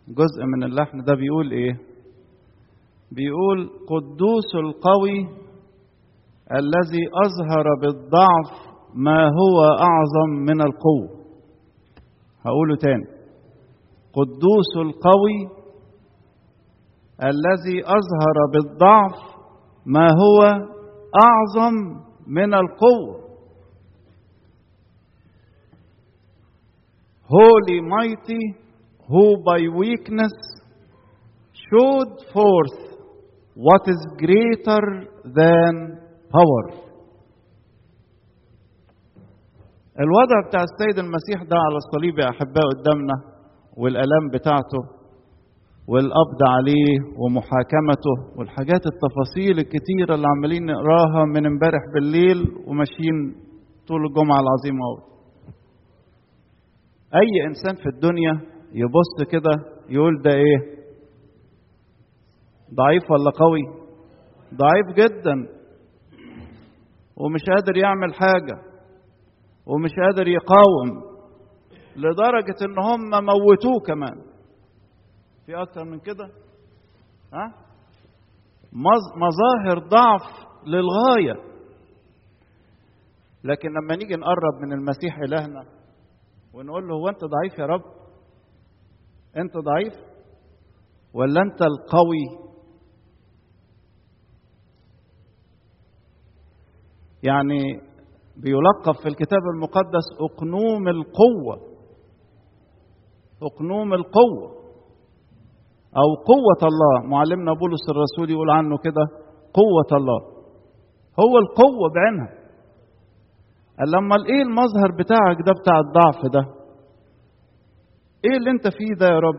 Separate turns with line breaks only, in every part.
جزء من اللحن ده بيقول ايه بيقول قدوس القوي الذي اظهر بالضعف ما هو اعظم من القوه هقوله تاني قدوس القوي الذي اظهر بالضعف ما هو اعظم من القوه holy mighty who by weakness showed forth what is greater than power الوضع بتاع السيد المسيح ده على الصليب يا احباء قدامنا والالام بتاعته والقبض عليه ومحاكمته والحاجات التفاصيل الكتيرة اللي عمالين نقراها من امبارح بالليل وماشيين طول الجمعة العظيمة أوي. أي إنسان في الدنيا يبص كده يقول ده إيه؟ ضعيف ولا قوي؟ ضعيف جدا ومش قادر يعمل حاجة ومش قادر يقاوم لدرجة إن هم موتوه كمان في أكتر من كده ها مظاهر ضعف للغاية لكن لما نيجي نقرب من المسيح إلهنا ونقول له هو أنت ضعيف يا رب أنت ضعيف ولا أنت القوي يعني بيلقب في الكتاب المقدس أقنوم القوة أقنوم القوة أو قوة الله معلمنا بولس الرسول يقول عنه كده قوة الله هو القوة بعينها قال لما ايه المظهر بتاعك ده بتاع الضعف ده ايه اللي انت فيه ده يا رب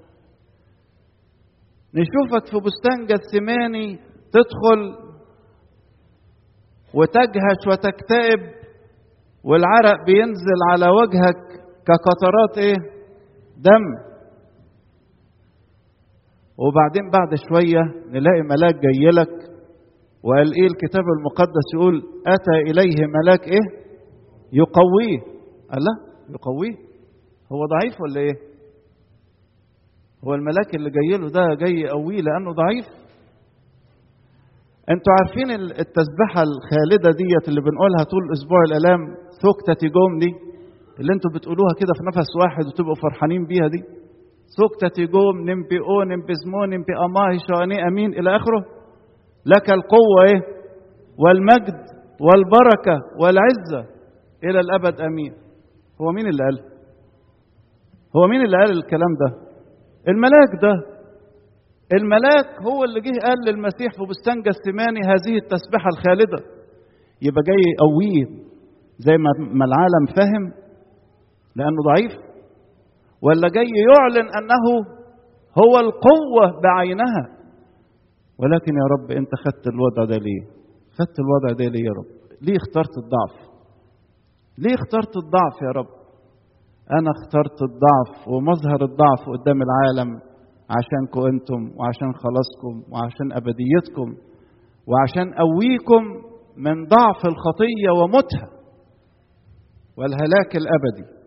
نشوفك في بستان جثماني تدخل وتجهش وتكتئب والعرق بينزل على وجهك كقطرات ايه دم وبعدين بعد شوية نلاقي ملاك جاي لك وقال ايه الكتاب المقدس يقول اتى اليه ملاك ايه يقويه قال لا يقويه هو ضعيف ولا ايه هو الملاك اللي جاي له ده جاي يقويه لانه ضعيف انتوا عارفين التسبحه الخالده ديت اللي بنقولها طول اسبوع الالام ثكتة جوم دي اللي انتوا بتقولوها كده في نفس واحد وتبقوا فرحانين بيها دي ثكتة جوم نمبي او نمبي زمو نمبي اماهي شاني امين الى اخره لك القوة ايه والمجد والبركة والعزة الى الابد امين هو مين اللي قال هو مين اللي قال الكلام ده الملاك ده الملاك هو اللي جه قال للمسيح في بستان جثماني هذه التسبحة الخالدة يبقى جاي يقويه زي ما العالم فهم لأنه ضعيف ولا جاي يعلن أنه هو القوة بعينها ولكن يا رب أنت خدت الوضع ده ليه خدت الوضع ده ليه يا رب ليه اخترت الضعف ليه اخترت الضعف يا رب أنا اخترت الضعف ومظهر الضعف قدام العالم عشانكم انتم وعشان خلاصكم وعشان ابديتكم وعشان قويكم من ضعف الخطيه وموتها والهلاك الابدي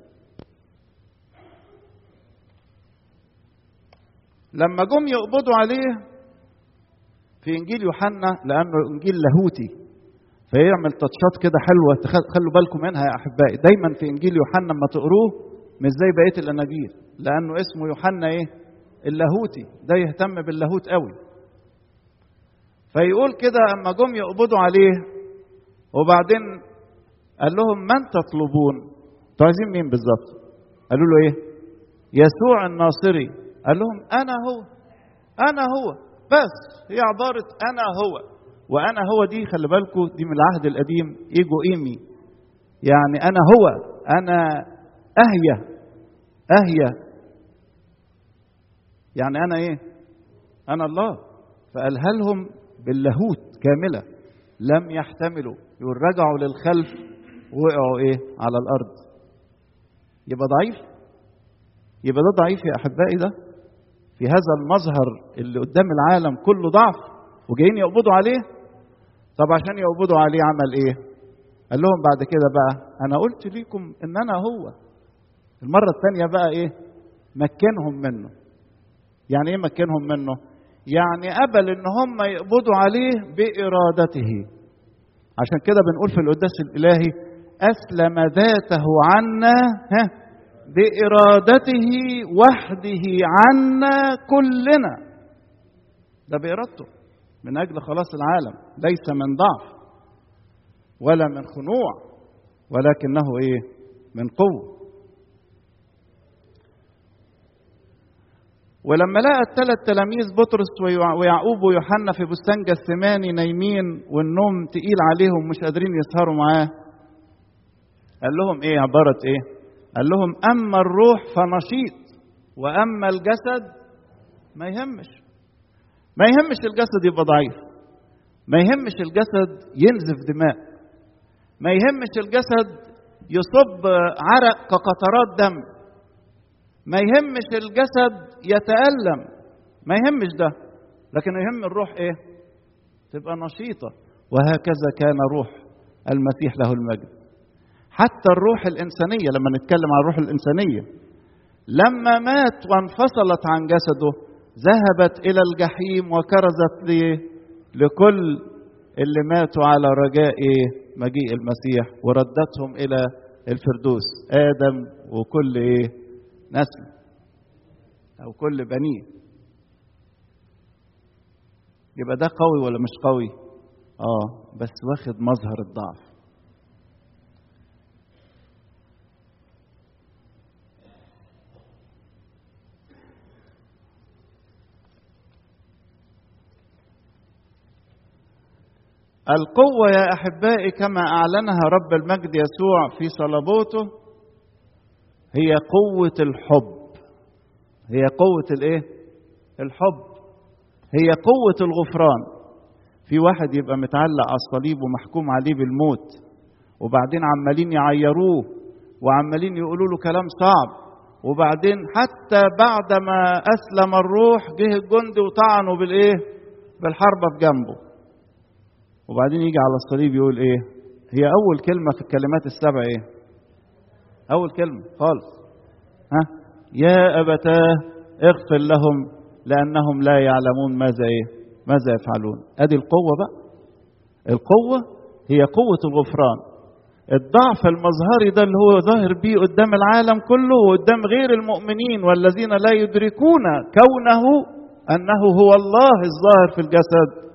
لما جم يقبضوا عليه في انجيل يوحنا لانه انجيل لاهوتي فيعمل تاتشات كده حلوه خلوا بالكم منها يا احبائي دايما في انجيل يوحنا لما تقروه مش زي بقيه الاناجيل لانه اسمه يوحنا ايه اللاهوتي ده يهتم باللاهوت قوي فيقول كده اما جم يقبضوا عليه وبعدين قال لهم من تطلبون انتوا عايزين مين بالظبط قالوا له ايه يسوع الناصري قال لهم انا هو انا هو بس هي عباره انا هو وانا هو دي خلي بالكم دي من العهد القديم ايجو ايمي يعني انا هو انا اهيا اهيا يعني انا ايه انا الله فقالها لهم باللاهوت كامله لم يحتملوا يقول رجعوا للخلف وقعوا ايه على الارض يبقى ضعيف يبقى ده ضعيف يا احبائي ده في هذا المظهر اللي قدام العالم كله ضعف وجايين يقبضوا عليه طب عشان يقبضوا عليه عمل ايه قال لهم بعد كده بقى انا قلت لكم ان انا هو المره الثانيه بقى ايه مكنهم منه يعني ايه مكنهم منه يعني قبل ان هم يقبضوا عليه بارادته عشان كده بنقول في القداس الالهي اسلم ذاته عنا ها بارادته وحده عنا كلنا ده بارادته من اجل خلاص العالم ليس من ضعف ولا من خنوع ولكنه ايه من قوه ولما لقى الثلاث تلاميذ بطرس ويعقوب ويوحنا في بستان جثماني نايمين والنوم تقيل عليهم مش قادرين يسهروا معاه قال لهم ايه عبارة ايه قال لهم اما الروح فنشيط واما الجسد ما يهمش ما يهمش الجسد يبقى ضعيف ما يهمش الجسد ينزف دماء ما يهمش الجسد يصب عرق كقطرات دم ما يهمش الجسد يتألم ما يهمش ده لكن يهم الروح ايه تبقى نشيطة وهكذا كان روح المسيح له المجد حتى الروح الإنسانية لما نتكلم عن الروح الإنسانية لما مات وانفصلت عن جسده ذهبت إلى الجحيم وكرزت لكل اللي ماتوا على رجاء مجيء المسيح وردتهم إلى الفردوس آدم وكل إيه نسل أو كل بنيه يبقى ده قوي ولا مش قوي اه بس واخد مظهر الضعف القوة يا أحبائي كما أعلنها رب المجد يسوع في صلبوته هي قوة الحب هي قوة الإيه؟ الحب هي قوة الغفران في واحد يبقى متعلق على الصليب ومحكوم عليه بالموت وبعدين عمالين يعيروه وعمالين يقولوا له كلام صعب وبعدين حتى بعد ما أسلم الروح جه الجندي وطعنه بالإيه؟ بالحربة في جنبه وبعدين يجي على الصليب يقول ايه هي اول كلمه في الكلمات السبع ايه اول كلمه خالص ها يا ابتاه اغفر لهم لانهم لا يعلمون ماذا ايه ماذا يفعلون ادي القوه بقى القوه هي قوه الغفران الضعف المظهري ده اللي هو ظاهر بيه قدام العالم كله وقدام غير المؤمنين والذين لا يدركون كونه انه هو الله الظاهر في الجسد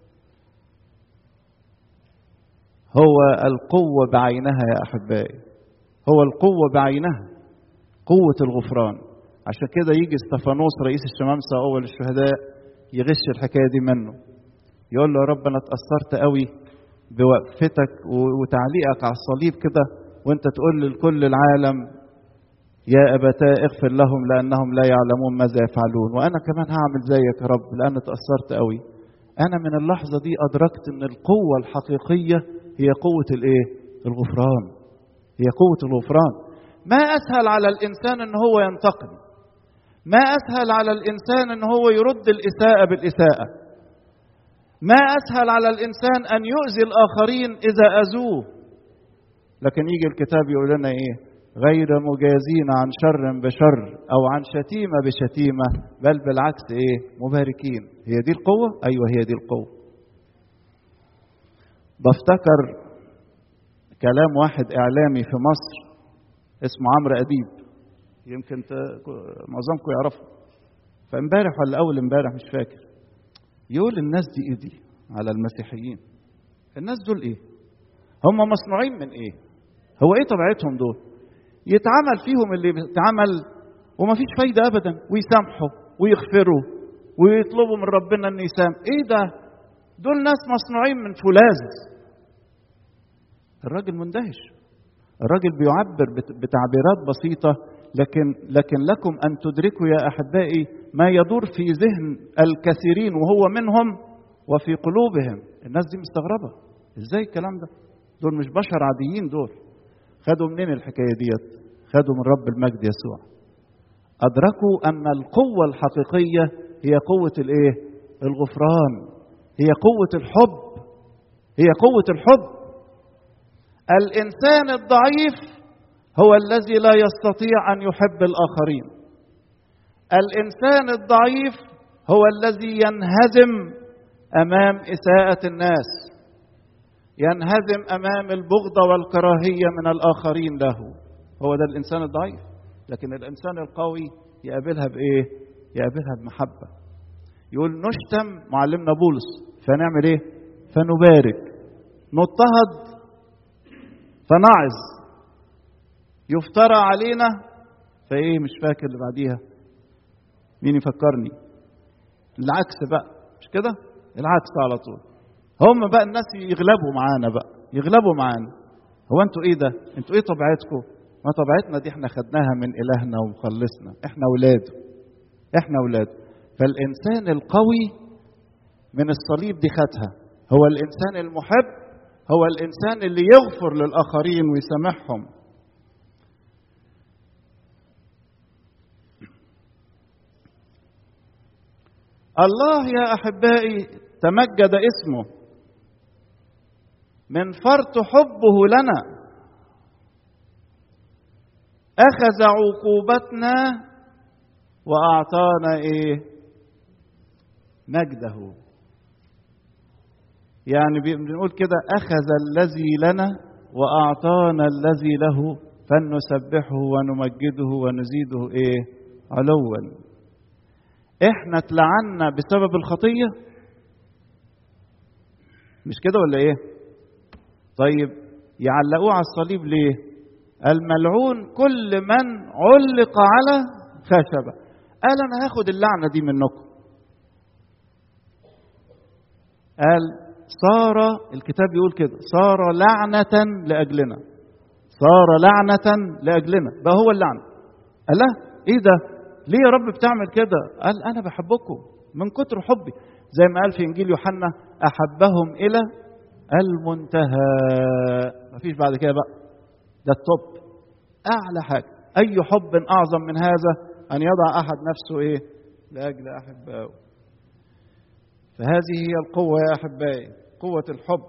هو القوة بعينها يا أحبائي هو القوة بعينها قوة الغفران عشان كده يجي استفانوس رئيس الشمامسة أول الشهداء يغش الحكاية دي منه يقول له يا رب أنا اتأثرت قوي بوقفتك وتعليقك على الصليب كده وانت تقول لكل العالم يا أبتاه اغفر لهم لأنهم لا يعلمون ماذا يفعلون وأنا كمان هعمل زيك يا رب لأن اتأثرت قوي أنا من اللحظة دي أدركت أن القوة الحقيقية هي قوة الايه؟ الغفران. هي قوة الغفران. ما أسهل على الإنسان أن هو ينتقم. ما أسهل على الإنسان أن هو يرد الإساءة بالإساءة. ما أسهل على الإنسان أن يؤذي الآخرين إذا أذوه. لكن يجي الكتاب يقول لنا إيه؟ غير مجازين عن شر بشر أو عن شتيمة بشتيمة بل بالعكس إيه؟ مباركين. هي دي القوة؟ أيوه هي دي القوة. بفتكر كلام واحد اعلامي في مصر اسمه عمرو اديب يمكن ت... معظمكم يعرفه فامبارح ولا اول امبارح مش فاكر يقول الناس دي ايه دي على المسيحيين الناس دول ايه هم مصنوعين من ايه هو ايه طبيعتهم دول يتعمل فيهم اللي بيتعمل ومفيش فايده ابدا ويسامحوا ويغفروا ويطلبوا من ربنا انه يسامح ايه ده دول ناس مصنوعين من فولاذ الراجل مندهش الراجل بيعبر بتعبيرات بسيطة لكن لكن لكم أن تدركوا يا أحبائي ما يدور في ذهن الكثيرين وهو منهم وفي قلوبهم الناس دي مستغربة ازاي الكلام ده دول مش بشر عاديين دول خدوا منين الحكاية ديت خدوا من رب المجد يسوع أدركوا أن القوة الحقيقية هي قوة الإيه الغفران هي قوة الحب هي قوة الحب الإنسان الضعيف هو الذي لا يستطيع أن يحب الآخرين الانسان الضعيف هو الذي ينهزم امام اساءه الناس ينهزم امام البغضه والكراهيه من الاخرين له هو ده الانسان الضعيف لكن الانسان القوي يقابلها بايه يقابلها بمحبه يقول نشتم معلمنا بولس فنعمل ايه فنبارك نضطهد فنعظ يفترى علينا فايه مش فاكر اللي بعديها مين يفكرني العكس بقى مش كده العكس على طول هم بقى الناس يغلبوا معانا بقى يغلبوا معانا هو انتوا ايه ده انتوا ايه طبيعتكم ما طبيعتنا دي احنا خدناها من الهنا ومخلصنا احنا اولاده احنا اولاده فالانسان القوي من الصليب دي خدها هو الانسان المحب هو الانسان اللي يغفر للاخرين ويسامحهم الله يا احبائي تمجد اسمه من فرط حبه لنا اخذ عقوبتنا واعطانا ايه مجده يعني بنقول كده اخذ الذي لنا واعطانا الذي له فلنسبحه ونمجده ونزيده ايه علوا احنا اتلعنا بسبب الخطيه مش كده ولا ايه طيب يعلقوه على الصليب ليه الملعون كل من علق على خشبه قال انا هاخد اللعنه دي منكم قال صار الكتاب يقول كده صار لعنة لأجلنا صار لعنة لأجلنا بقى هو اللعنة قال لا ايه ده ليه يا رب بتعمل كده قال انا بحبكم من كتر حبي زي ما قال في انجيل يوحنا احبهم الى المنتهى مفيش بعد كده بقى ده التوب اعلى حاجه اي حب اعظم من هذا ان يضع احد نفسه ايه لاجل احبائه فهذه هي القوه يا احبائي قوه الحب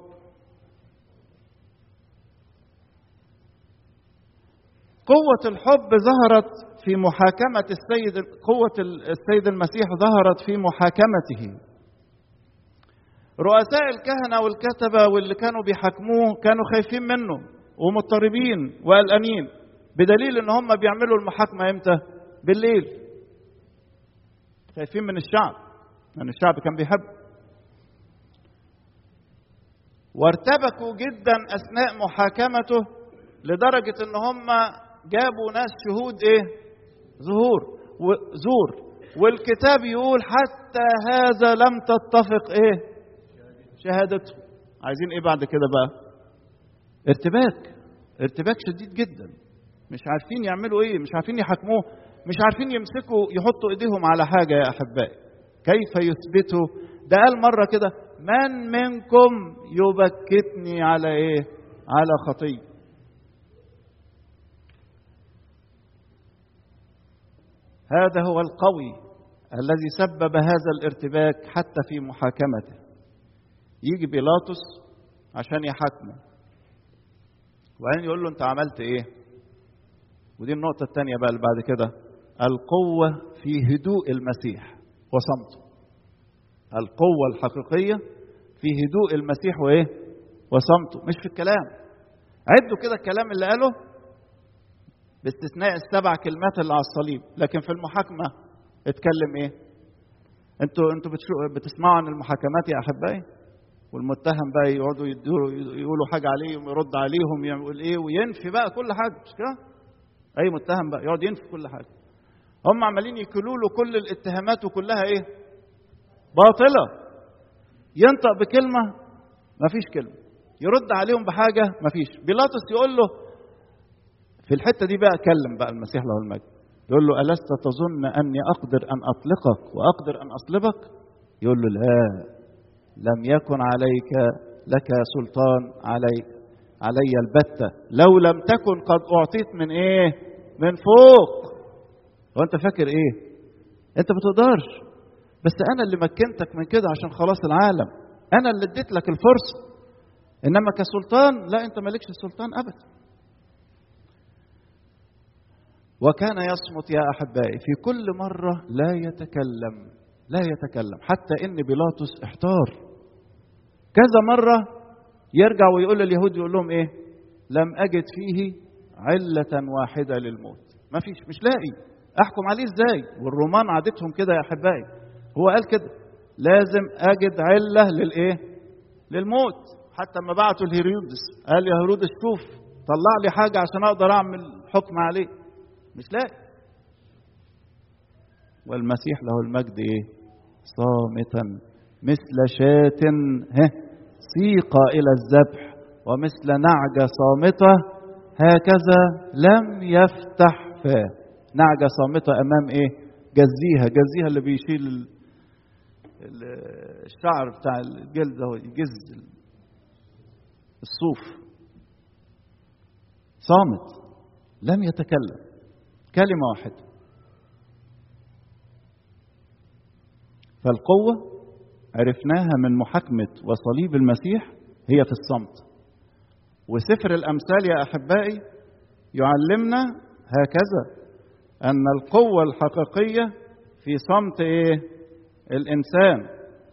قوه الحب ظهرت في محاكمه السيد قوه السيد المسيح ظهرت في محاكمته رؤساء الكهنه والكتبه واللي كانوا بيحاكموه كانوا خايفين منه ومضطربين وقلقانين بدليل ان هم بيعملوا المحاكمه امتى بالليل خايفين من الشعب لان يعني الشعب كان بيحب وارتبكوا جدا اثناء محاكمته لدرجه ان هم جابوا ناس شهود ايه ظهور زور والكتاب يقول حتى هذا لم تتفق ايه شهادته عايزين ايه بعد كده بقى ارتباك ارتباك شديد جدا مش عارفين يعملوا ايه مش عارفين يحاكموه مش عارفين يمسكوا يحطوا ايديهم على حاجه يا احبائي كيف يثبتوا ده قال مره كده من منكم يبكتني على ايه على خطيه هذا هو القوي الذي سبب هذا الارتباك حتى في محاكمته يجي بيلاطس عشان يحاكمه وبعدين يقول له انت عملت ايه ودي النقطه الثانيه بقى اللي بعد كده القوه في هدوء المسيح وصمته القوه الحقيقيه في هدوء المسيح وايه وصمته مش في الكلام عدوا كده الكلام اللي قاله باستثناء السبع كلمات اللي على الصليب لكن في المحاكمه اتكلم ايه انتوا انتوا بتسمعوا عن المحاكمات يا احبائي والمتهم بقى يقعدوا يقولوا حاجه عليه ويرد عليهم يقول ايه وينفي بقى كل حاجه مش كده؟ اي متهم بقى يقعد ينفي كل حاجه. هم عمالين يكلوا له كل الاتهامات وكلها ايه؟ باطله. ينطق بكلمه ما فيش كلمه. يرد عليهم بحاجه ما فيش. بيلاطس يقول له في الحته دي بقى كلم بقى المسيح له المجد. يقول له ألست تظن أني أقدر أن أطلقك وأقدر أن أصلبك؟ يقول له لا لم يكن عليك لك سلطان علي علي البتة لو لم تكن قد أعطيت من إيه من فوق هو أنت فاكر إيه أنت ما تقدرش بس أنا اللي مكنتك من كده عشان خلاص العالم أنا اللي اديت لك الفرصة إنما كسلطان لا أنت مالكش السلطان أبدا وكان يصمت يا احبائي في كل مره لا يتكلم لا يتكلم حتى ان بيلاطس احتار كذا مره يرجع ويقول لليهود يقول لهم ايه لم اجد فيه عله واحده للموت ما فيش مش لاقي احكم عليه ازاي والرومان عادتهم كده يا احبائي هو قال كده لازم اجد عله للايه للموت حتى لما بعتوا لهيرودس قال يا هيرودس شوف طلع لي حاجه عشان اقدر اعمل حكم عليه مش لاقي والمسيح له المجد ايه صامتا مثل شاة ها سيق الى الذبح ومثل نعجة صامتة هكذا لم يفتح فاه نعجة صامتة امام ايه جزيها جزيها اللي بيشيل ال... الشعر بتاع الجلد اهو يجز الصوف صامت لم يتكلم كلمة واحدة فالقوة عرفناها من محاكمة وصليب المسيح هي في الصمت وسفر الأمثال يا أحبائي يعلمنا هكذا أن القوة الحقيقية في صمت إيه؟ الإنسان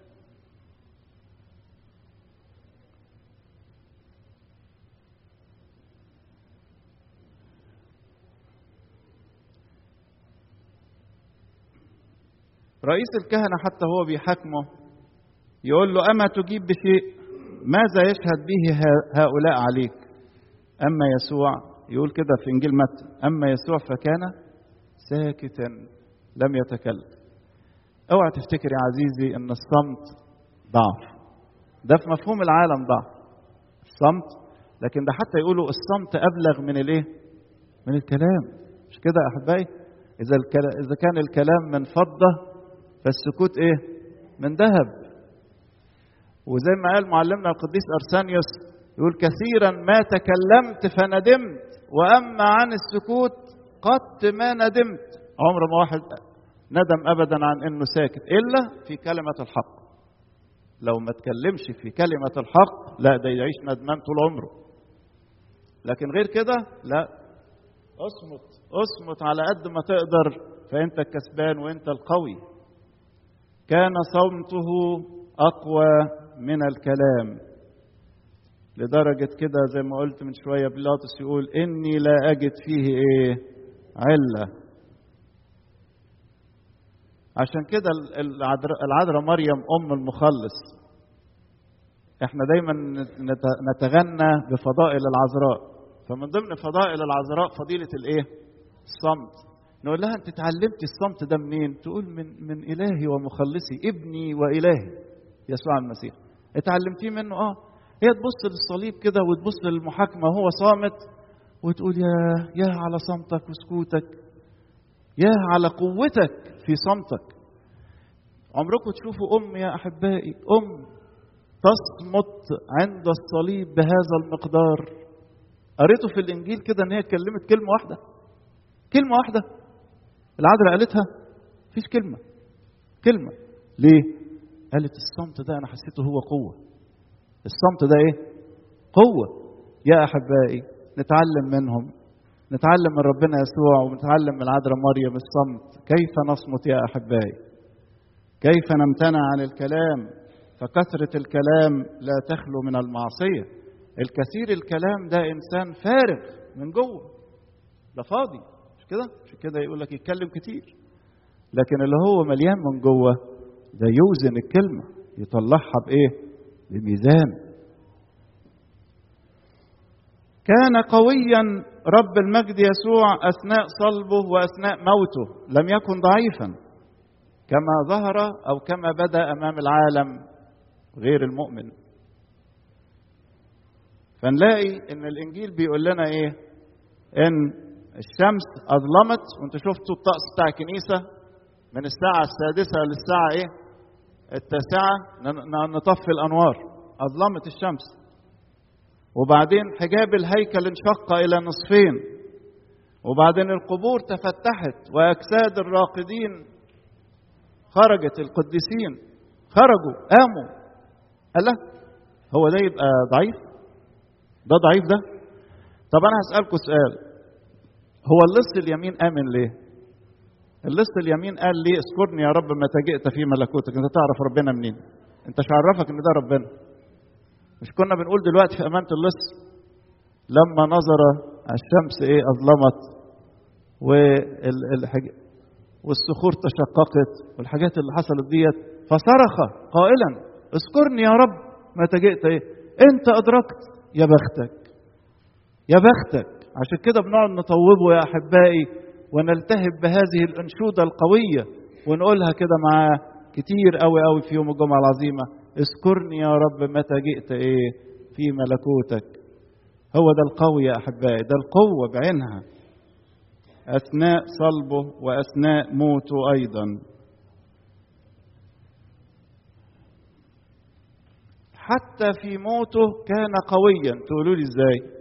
رئيس الكهنة حتى هو بيحاكمه يقول له أما تجيب بشيء ماذا يشهد به هؤلاء عليك أما يسوع يقول كده في إنجيل متى أما يسوع فكان ساكتا لم يتكلم اوعى تفتكر يا عزيزي ان الصمت ضعف ده في مفهوم العالم ضعف الصمت لكن ده حتى يقولوا الصمت ابلغ من الايه من الكلام مش كده يا احبائي اذا اذا كان الكلام من فضه فالسكوت ايه من ذهب وزي ما قال معلمنا القديس ارسانيوس يقول كثيرا ما تكلمت فندمت واما عن السكوت قد ما ندمت عمر ما واحد ندم ابدا عن انه ساكت الا في كلمه الحق لو ما تكلمش في كلمه الحق لا ده يعيش ندمان طول عمره لكن غير كده لا اصمت اصمت على قد ما تقدر فانت الكسبان وانت القوي كان صمته اقوى من الكلام لدرجة كده زي ما قلت من شوية بيلاطس يقول إني لا أجد فيه إيه علة عشان كده العذراء مريم أم المخلص احنا دايما نتغنى بفضائل العذراء فمن ضمن فضائل العذراء فضيلة الايه الصمت نقول لها انت اتعلمتي الصمت ده منين تقول من من الهي ومخلصي ابني والهي يسوع المسيح اتعلمتيه منه اه هي تبص للصليب كده وتبص للمحاكمة وهو صامت وتقول يا يا على صمتك وسكوتك يا على قوتك في صمتك عمركم تشوفوا أم يا أحبائي أم تصمت عند الصليب بهذا المقدار قريته في الإنجيل كده إن هي اتكلمت كلمة واحدة كلمة واحدة العذراء قالتها مفيش كلمة كلمة ليه؟ قالت الصمت ده أنا حسيته هو قوة الصمت ده إيه؟ قوة يا أحبائي نتعلم منهم نتعلم من ربنا يسوع ونتعلم من العذراء مريم الصمت كيف نصمت يا أحبائي كيف نمتنع عن الكلام فكثرة الكلام لا تخلو من المعصية الكثير الكلام ده إنسان فارغ من جوه ده فاضي مش كده مش كده يقول لك يتكلم كتير لكن اللي هو مليان من جوه ده يوزن الكلمة يطلعها بإيه بميزان كان قويا رب المجد يسوع اثناء صلبه واثناء موته لم يكن ضعيفا كما ظهر او كما بدا امام العالم غير المؤمن فنلاقي ان الانجيل بيقول لنا ايه ان الشمس اظلمت وانتوا شفتوا الطقس بتاع الكنيسه من الساعه السادسه للساعه ايه التاسعه نطفي الانوار اظلمت الشمس وبعدين حجاب الهيكل انشق الى نصفين وبعدين القبور تفتحت واجساد الراقدين خرجت القديسين خرجوا قاموا الله هو ده يبقى ضعيف ده ضعيف ده طب انا هسالكم سؤال هو اللص اليمين امن ليه اللص اليمين قال لي اذكرني يا رب متى جئت في ملكوتك انت تعرف ربنا منين انت مش عرفك ان ده ربنا مش كنا بنقول دلوقتي في امانه اللص لما نظر الشمس ايه اظلمت والحاج... والصخور تشققت والحاجات اللي حصلت ديت فصرخ قائلا اذكرني يا رب متى جئت ايه انت ادركت يا بختك يا بختك عشان كده بنقعد نطوبه يا احبائي ونلتهب بهذه الانشوده القويه ونقولها كده مع كتير قوي قوي في يوم الجمعه العظيمه اذكرني يا رب متى جئت ايه في ملكوتك هو ده القوي يا احبائي ده القوه بعينها اثناء صلبه واثناء موته ايضا حتى في موته كان قويا تقولوا لي ازاي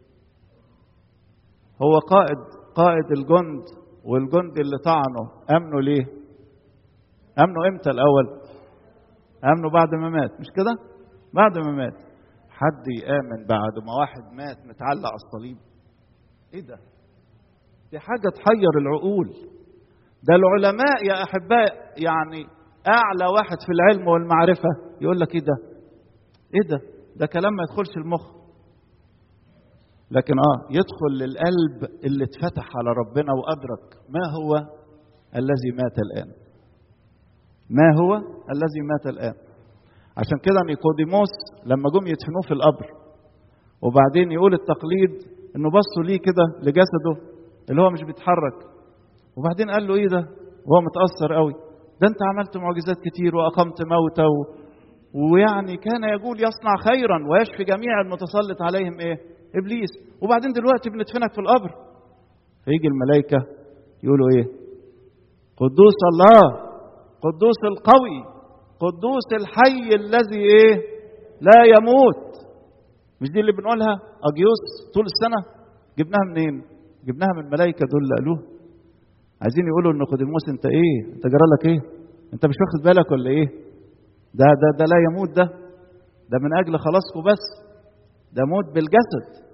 هو قائد قائد الجند والجند اللي طعنه امنوا ليه امنوا امتى الاول امنوا بعد ما مات مش كده بعد ما مات حد يامن بعد ما واحد مات متعلق على الصليب ايه ده دي حاجه تحير العقول ده العلماء يا احباء يعني اعلى واحد في العلم والمعرفه يقول لك ايه ده ايه ده ده كلام ما يدخلش المخ لكن اه يدخل للقلب اللي اتفتح على ربنا وادرك ما هو الذي مات الان ما هو الذي مات الان عشان كده نيقوديموس لما جم يدفنوه في القبر وبعدين يقول التقليد انه بصوا ليه كده لجسده اللي هو مش بيتحرك وبعدين قال له ايه ده وهو متاثر قوي ده انت عملت معجزات كتير واقمت موتى و... ويعني كان يقول يصنع خيرا ويشفي جميع المتسلط عليهم ايه ابليس وبعدين دلوقتي بندفنك في القبر فيجي الملائكه يقولوا ايه قدوس الله قدوس القوي قدوس الحي الذي ايه لا يموت مش دي اللي بنقولها اجيوس طول السنه جبناها منين جبناها من الملائكه دول اللي قالوها عايزين يقولوا ان نيقوديموس انت ايه انت جرى لك ايه انت مش واخد بالك ولا ايه ده ده ده لا يموت ده ده من اجل خلاصكم بس ده موت بالجسد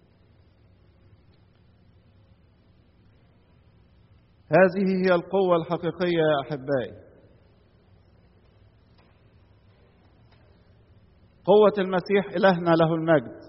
هذه هي القوة الحقيقية يا أحبائي قوة المسيح إلهنا له المجد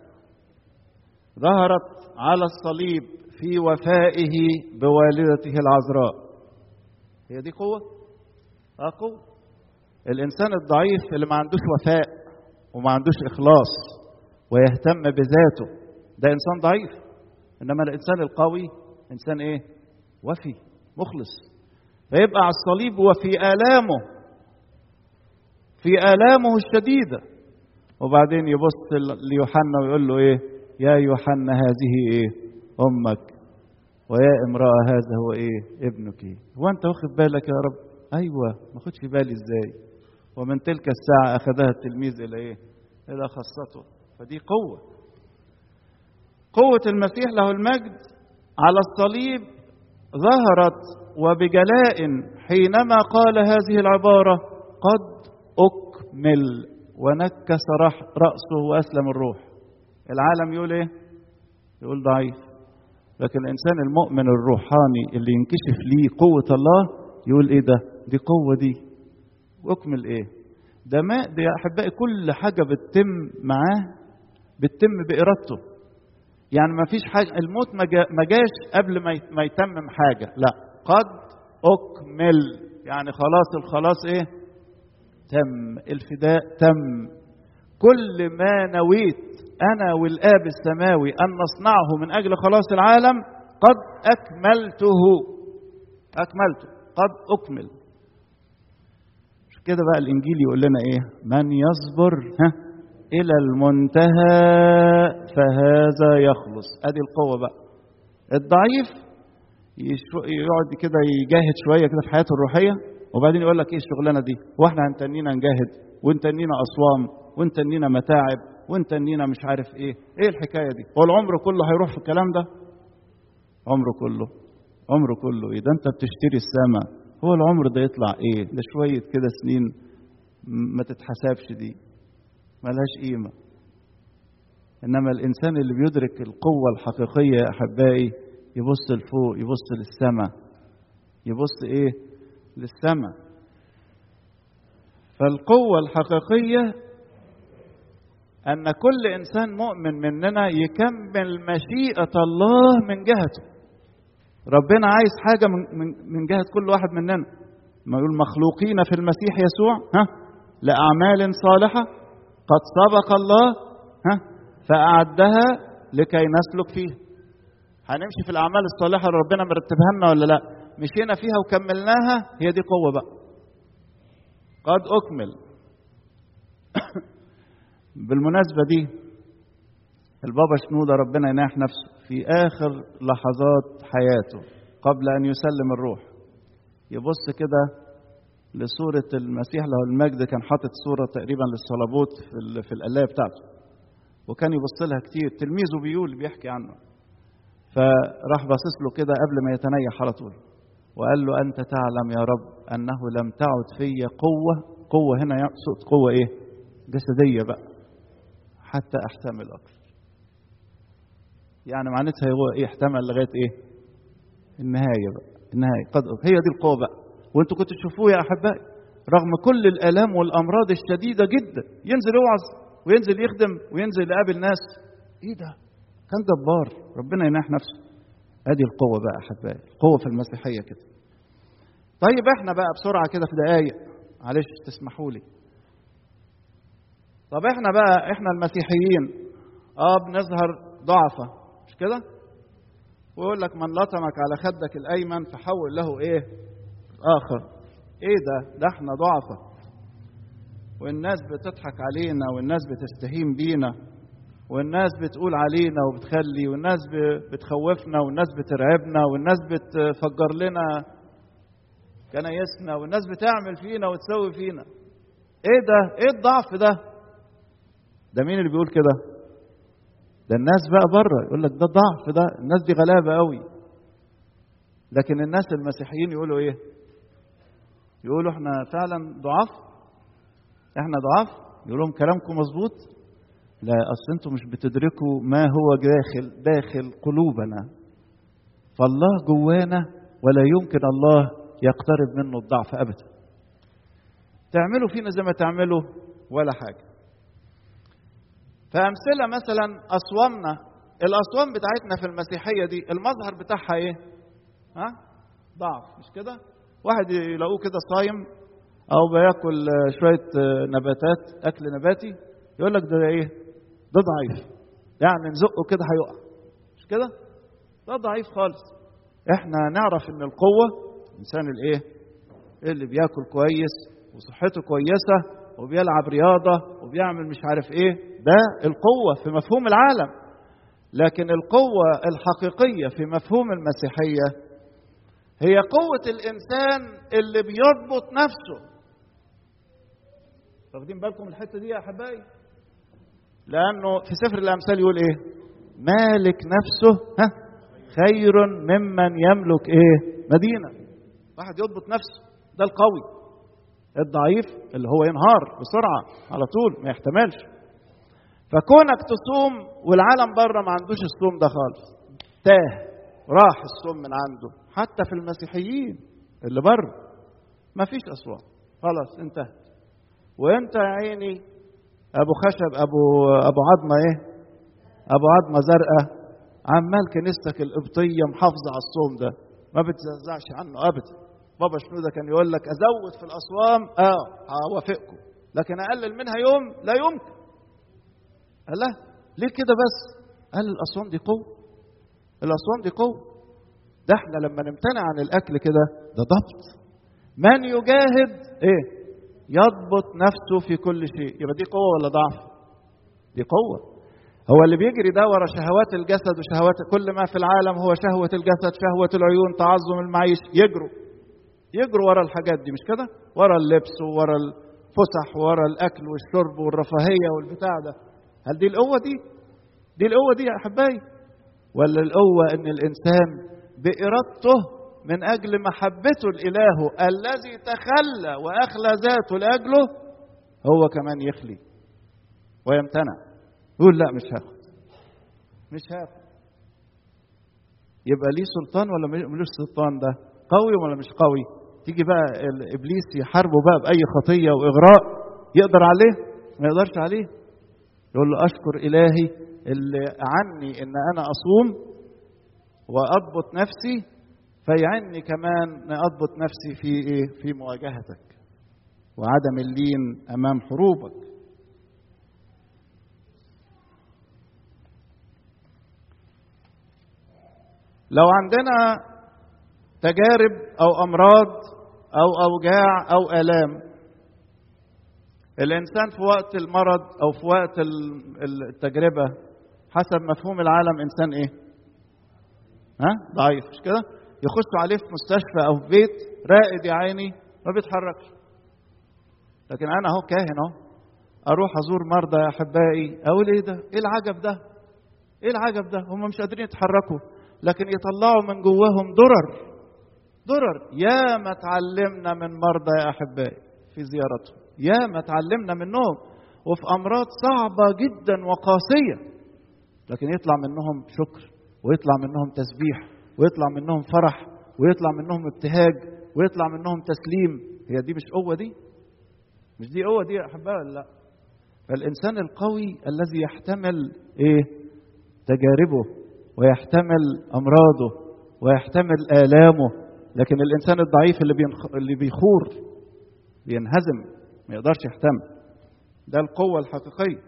ظهرت على الصليب في وفائه بوالدته العذراء هي دي قوة؟ اه قوة الإنسان الضعيف اللي ما عندوش وفاء وما عندوش إخلاص ويهتم بذاته ده إنسان ضعيف إنما الإنسان القوي إنسان إيه؟ وفي مخلص فيبقى على الصليب وفي آلامه في آلامه الشديدة وبعدين يبص ليوحنا ويقول له إيه؟ يا يوحنا هذه إيه؟ أمك ويا امرأة هذا هو إيه؟ ابنك هو أنت واخد بالك يا رب؟ أيوه ما خدش بالي إزاي؟ ومن تلك الساعة أخذها التلميذ إلى إيه؟ إلى خاصته فدي قوة قوة المسيح له المجد على الصليب ظهرت وبجلاء حينما قال هذه العبارة قد أكمل ونكس رأسه وأسلم الروح العالم يقول إيه؟ يقول ضعيف لكن الإنسان المؤمن الروحاني اللي ينكشف ليه قوة الله يقول إيه ده؟ دي قوة دي واكمل ايه ده ما ده يا احبائي كل حاجه بتتم معاه بتتم بارادته يعني ما فيش حاجه الموت ما جاش قبل ما يتمم حاجه لا قد اكمل يعني خلاص الخلاص ايه تم الفداء تم كل ما نويت انا والاب السماوي ان نصنعه من اجل خلاص العالم قد اكملته اكملته قد اكمل كده بقى الانجيل يقول لنا ايه من يصبر ها الى المنتهى فهذا يخلص ادي القوه بقى الضعيف يقعد كده يجاهد شويه كده في حياته الروحيه وبعدين يقول لك ايه الشغلانه دي واحنا هنتنينا نجاهد وانتنينا اصوام وانتنينا متاعب وانتنينا مش عارف ايه ايه الحكايه دي هو العمر كله هيروح في الكلام ده عمره كله عمره كله ايه ده انت بتشتري السماء هو العمر ده يطلع ايه ده شوية كده سنين ما تتحسبش دي ملهاش قيمة إنما الإنسان اللي بيدرك القوة الحقيقية يا أحبائي يبص لفوق يبص للسماء يبص ايه للسماء فالقوة الحقيقية أن كل إنسان مؤمن مننا يكمل مشيئة الله من جهته ربنا عايز حاجة من, من, من جهة كل واحد مننا ما يقول مخلوقين في المسيح يسوع ها لأعمال صالحة قد سبق الله ها فأعدها لكي نسلك فيها هنمشي في الأعمال الصالحة اللي ربنا مرتبها لنا ولا لا مشينا فيها وكملناها هي دي قوة بقى قد أكمل بالمناسبة دي البابا شنودة ربنا يناح نفسه في آخر لحظات حياته قبل أن يسلم الروح يبص كده لصورة المسيح له المجد كان حاطط صورة تقريبا للصلبوت في, في القلاية بتاعته وكان يبص لها كتير تلميذه بيقول بيحكي عنه فراح باصص له كده قبل ما يتنيح على طول وقال له أنت تعلم يا رب أنه لم تعد في قوة قوة هنا يقصد قوة إيه جسدية بقى حتى أحتمل أكثر يعني معناتها هو إيه احتمل لغاية إيه النهاية بقى النهاية قد هي دي القوة بقى وانتوا كنتوا تشوفوه يا أحبائي رغم كل الآلام والأمراض الشديدة جدا ينزل يوعظ وينزل يخدم وينزل يقابل ناس إيه ده كان جبار ربنا يناح نفسه ادي القوه بقى احبائي القوه في المسيحيه كده طيب احنا بقى بسرعه كده في دقايق معلش تسمحوا لي طب احنا بقى احنا المسيحيين اه بنظهر ضعفة مش كده ويقول لك من لطمك على خدك الايمن فحول له ايه اخر ايه ده ده احنا ضعفة والناس بتضحك علينا والناس بتستهين بينا والناس بتقول علينا وبتخلي والناس بتخوفنا والناس بترعبنا والناس بتفجر لنا كنايسنا والناس بتعمل فينا وتسوي فينا ايه ده ايه الضعف ده ده مين اللي بيقول كده ده الناس بقى بره يقول لك ده ضعف ده الناس دي غلابه قوي لكن الناس المسيحيين يقولوا ايه يقولوا احنا فعلا ضعاف احنا ضعاف يقول لهم كلامكم مظبوط لا اصل انتم مش بتدركوا ما هو داخل داخل قلوبنا فالله جوانا ولا يمكن الله يقترب منه الضعف ابدا تعملوا فينا زي ما تعملوا ولا حاجه فامثله مثلا اصوامنا الاصوام بتاعتنا في المسيحيه دي المظهر بتاعها ايه ها ضعف مش كده واحد يلاقوه كده صايم او بياكل شويه نباتات اكل نباتي يقول لك ده ايه ده ضعيف يعني نزقه كده هيقع مش كده ده ضعيف خالص احنا نعرف ان القوه الانسان الايه اللي بياكل كويس وصحته كويسه وبيلعب رياضه وبيعمل مش عارف ايه ده القوه في مفهوم العالم لكن القوه الحقيقيه في مفهوم المسيحيه هي قوه الانسان اللي بيضبط نفسه واخدين بالكم الحته دي يا احبائي لانه في سفر الامثال يقول ايه مالك نفسه ها خير ممن يملك ايه مدينه واحد يضبط نفسه ده القوي الضعيف اللي هو ينهار بسرعه على طول ما يحتملش فكونك تصوم والعالم بره ما عندوش الصوم ده خالص تاه راح الصوم من عنده حتى في المسيحيين اللي بره ما فيش اصوام خلاص انتهت وانت يا عيني ابو خشب ابو ابو عظمه ايه ابو عظمه زرقاء عمال كنيستك القبطيه محافظه على الصوم ده ما بتزعزعش عنه ابدا بابا شنودة كان يقول لك ازود في الاصوام اه هوافقكم لكن اقلل منها يوم لا يمكن قال لا ليه كده بس قال الاصوام دي قوه الاصوام دي قوه ده احنا لما نمتنع عن الاكل كده ده ضبط من يجاهد ايه يضبط نفسه في كل شيء يبقى دي قوه ولا ضعف دي قوه هو اللي بيجري ده ورا شهوات الجسد وشهوات كل ما في العالم هو شهوة الجسد شهوة العيون تعظم المعيش يجروا يجروا ورا الحاجات دي مش كده ورا اللبس وورا الفسح ورا الاكل والشرب والرفاهيه والبتاع ده هل دي القوه دي دي القوه دي يا احبائي ولا القوه ان الانسان بارادته من اجل محبته لالهه الذي تخلى واخلى ذاته لاجله هو كمان يخلي ويمتنع يقول لا مش هاخد مش هاخد يبقى ليه سلطان ولا ملوش سلطان ده قوي ولا مش قوي تيجي بقى ابليس يحاربه بقى باي خطيه واغراء يقدر عليه ما يقدرش عليه يقول له اشكر الهي اللي عني ان انا اصوم واضبط نفسي فيعني كمان اضبط نفسي في ايه في مواجهتك وعدم اللين امام حروبك لو عندنا تجارب او امراض او اوجاع او الام الانسان في وقت المرض او في وقت التجربه حسب مفهوم العالم انسان ايه ها ضعيف مش كده يخشوا عليه في مستشفى او في بيت رائد يا عيني ما بيتحركش لكن انا اهو كاهن اهو اروح ازور مرضى يا احبائي اقول ايه ده ايه العجب ده ايه العجب ده هم مش قادرين يتحركوا لكن يطلعوا من جواهم درر درر يا ما اتعلمنا من مرضى يا احبائي في زيارتهم يا ما اتعلمنا منهم وفي امراض صعبه جدا وقاسيه لكن يطلع منهم شكر ويطلع منهم تسبيح ويطلع منهم فرح ويطلع منهم ابتهاج ويطلع منهم تسليم هي دي مش قوه دي مش دي قوه دي يا احبائي لا فالانسان القوي الذي يحتمل ايه تجاربه ويحتمل امراضه ويحتمل الامه لكن الانسان الضعيف اللي بينخ... اللي بيخور بينهزم ما يقدرش يحتمل ده القوه الحقيقيه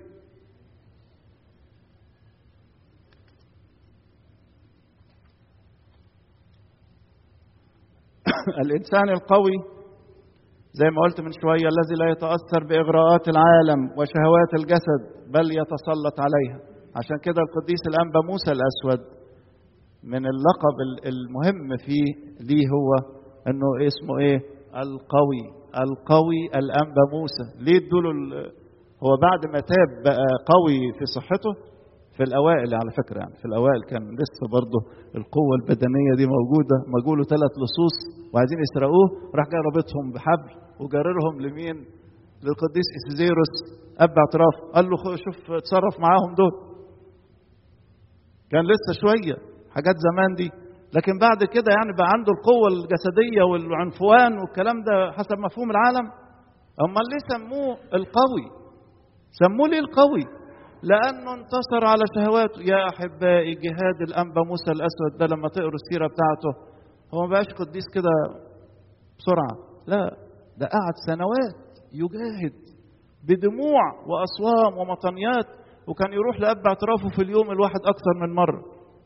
الانسان القوي زي ما قلت من شويه الذي لا يتاثر باغراءات العالم وشهوات الجسد بل يتسلط عليها عشان كده القديس الانبا موسى الاسود من اللقب المهم فيه ليه هو انه اسمه ايه القوي القوي الانبا موسى ليه ادوا هو بعد ما تاب بقى قوي في صحته في الاوائل على فكره يعني في الاوائل كان لسه برضه القوه البدنيه دي موجوده مجوله ثلاث لصوص وعايزين يسرقوه راح جاي رابطهم بحبل وجررهم لمين؟ للقديس اسيزيروس اب اعتراف قال له شوف اتصرف معاهم دول كان لسه شويه حاجات زمان دي لكن بعد كده يعني بقى عنده القوه الجسديه والعنفوان والكلام ده حسب مفهوم العالم امال ليه سموه القوي سموه ليه القوي لانه انتصر على شهواته يا احبائي جهاد الانبا موسى الاسود ده لما تقروا السيره بتاعته هو ما بقاش قديس كده بسرعه لا ده قعد سنوات يجاهد بدموع واصوام ومطنيات وكان يروح لاب اعترافه في اليوم الواحد اكثر من مره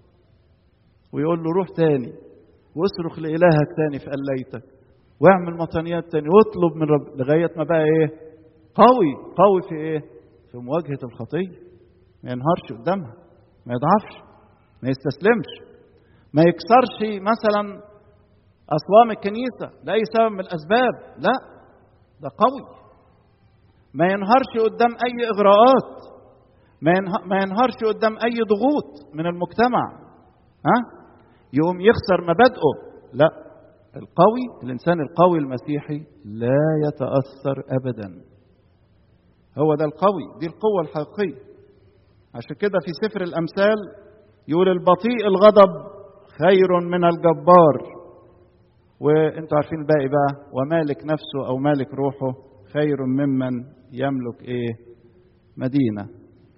ويقول له روح تاني واصرخ لالهك تاني في قليتك واعمل مطنيات تاني واطلب من رب لغايه ما بقى ايه قوي قوي في ايه في مواجهه الخطيه ما ينهارش قدامها ما يضعفش ما يستسلمش ما يكسرش مثلا اصوام الكنيسه لاي سبب من الاسباب لا ده قوي ما ينهارش قدام اي اغراءات ما ينهارش قدام اي ضغوط من المجتمع ها يقوم يخسر مبادئه لا القوي الانسان القوي المسيحي لا يتاثر ابدا هو ده القوي دي القوه الحقيقيه عشان كده في سفر الامثال يقول البطيء الغضب خير من الجبار وانتوا عارفين الباقي بقى ومالك نفسه او مالك روحه خير ممن يملك ايه مدينه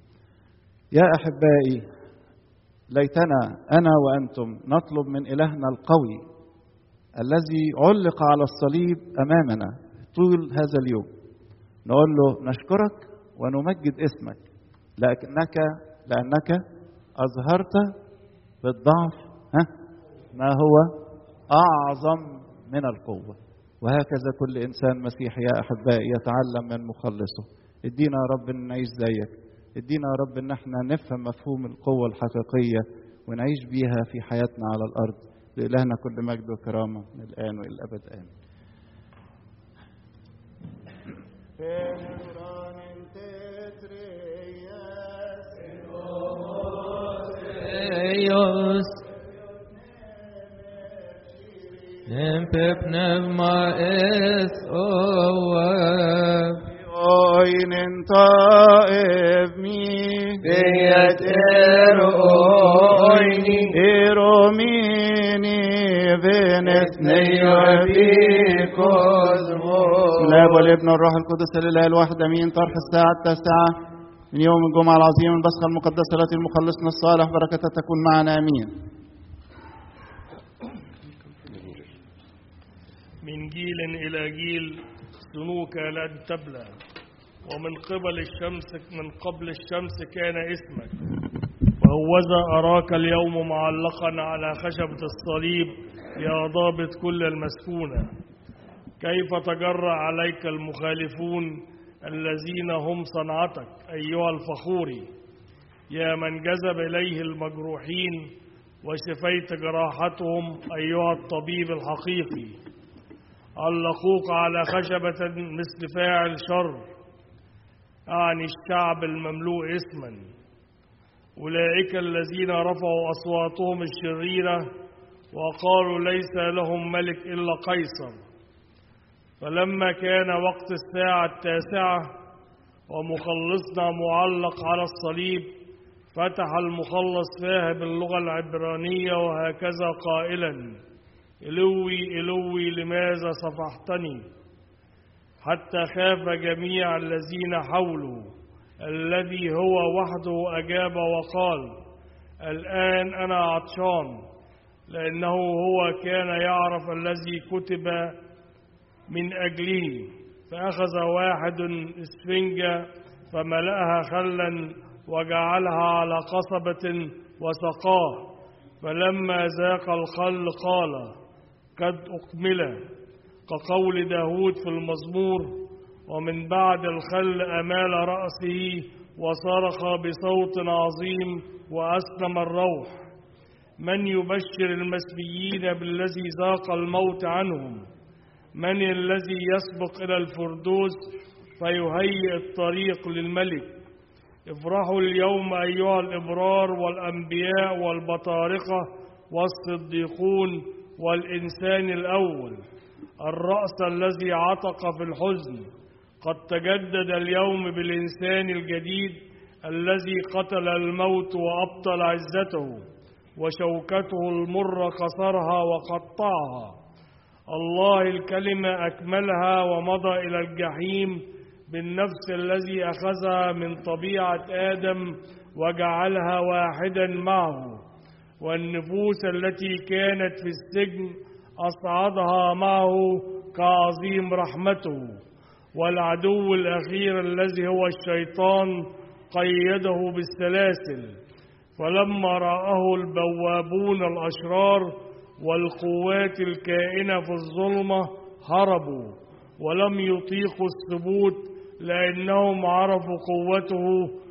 يا احبائي ليتنا انا وانتم نطلب من الهنا القوي الذي علق على الصليب امامنا طول هذا اليوم نقول له نشكرك ونمجد اسمك لانك لانك اظهرت بالضعف ها ما هو اعظم من القوه وهكذا كل انسان مسيحي يا احبائي يتعلم من مخلصه ادينا يا رب ان نعيش زيك ادينا يا رب ان احنا نفهم مفهوم القوه الحقيقيه ونعيش بيها في حياتنا على الارض لالهنا كل مجد وكرامه من الان والى الابد امين
Ellos Nempe pneuma es oab
Oin طائف مي
بيت إيرويني
إيرومي فينس
نيو بيكوز
الاب والابن والروح القدس الاله الواحد امين طرح الساعه التاسعه من يوم الجمعه العظيم البصخه المقدسه التي المخلصنا الصالح بركتها تكون معنا امين
من جيل إلى جيل سنوك لن تبلى ومن قبل الشمس من قبل الشمس كان اسمك وهوذا أراك اليوم معلقا على خشبة الصليب يا ضابط كل المسكونة كيف تجرأ عليك المخالفون الذين هم صنعتك أيها الفخور يا من جذب إليه المجروحين وشفيت جراحتهم أيها الطبيب الحقيقي علقوك على خشبة مثل فاعل شر أعني الشعب المملوء اسما أولئك الذين رفعوا أصواتهم الشريرة وقالوا ليس لهم ملك إلا قيصر فلما كان وقت الساعة التاسعة ومخلصنا معلق على الصليب فتح المخلص فاه باللغة العبرانية وهكذا قائلا إلوي إلوي لماذا صفحتني حتى خاف جميع الذين حوله الذي هو وحده أجاب وقال الآن أنا عطشان لأنه هو كان يعرف الذي كتب من أجله فأخذ واحد اسفنجة فملأها خلا وجعلها على قصبة وسقاه فلما ذاق الخل قال قد أكمل كقول داود في المزمور ومن بعد الخل أمال رأسه وصرخ بصوت عظيم وأسلم الروح من يبشر المسبيين بالذي ذاق الموت عنهم من الذي يسبق إلى الفردوس فيهيئ الطريق للملك افرحوا اليوم أيها الإبرار والأنبياء والبطارقة والصديقون والإنسان الأول الرأس الذي عتق في الحزن قد تجدد اليوم بالإنسان الجديد الذي قتل الموت وأبطل عزته وشوكته المر كسرها وقطعها الله الكلمة أكملها ومضى إلى الجحيم بالنفس الذي أخذها من طبيعة آدم وجعلها واحدا معه والنفوس التي كانت في السجن أصعدها معه كعظيم رحمته والعدو الأخير الذي هو الشيطان قيده بالسلاسل فلما رآه البوابون الأشرار والقوات الكائنة في الظلمة هربوا ولم يطيقوا الثبوت لأنهم عرفوا قوته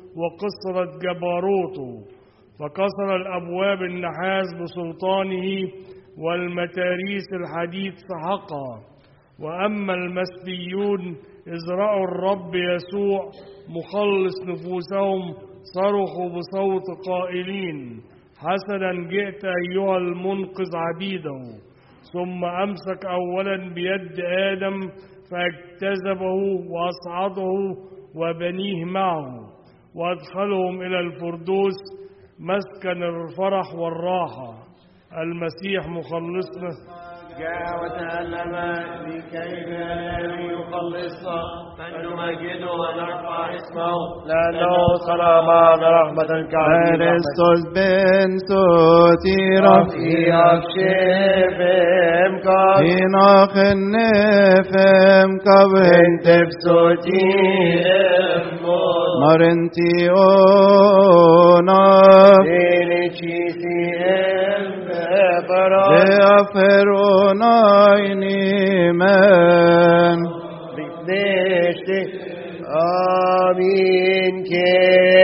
وقصرت جبروته فكسر الأبواب النحاس بسلطانه والمتاريس الحديد سحقها وأما المسبيون إذ رأوا الرب يسوع مخلص نفوسهم صرخوا بصوت قائلين حسنا جئت أيها المنقذ عبيده ثم أمسك أولا بيد آدم فاجتذبه وأصعده وبنيه معه وأدخلهم إلى الفردوس مسكن الفرح والراحة المسيح مخلصنا
جاء وتألم لكي يخلصنا فنمجده ونرفع اسمه لأنه صنع معنا رحمة كعظيمة
Kristus ben sotiras
في أبشفهم قد
Hinachen nefem kabhen
تفسوتي أمون
Marenti ona
إليشيسي أمبرا
Leafer onayni men
بنشتي آمين كي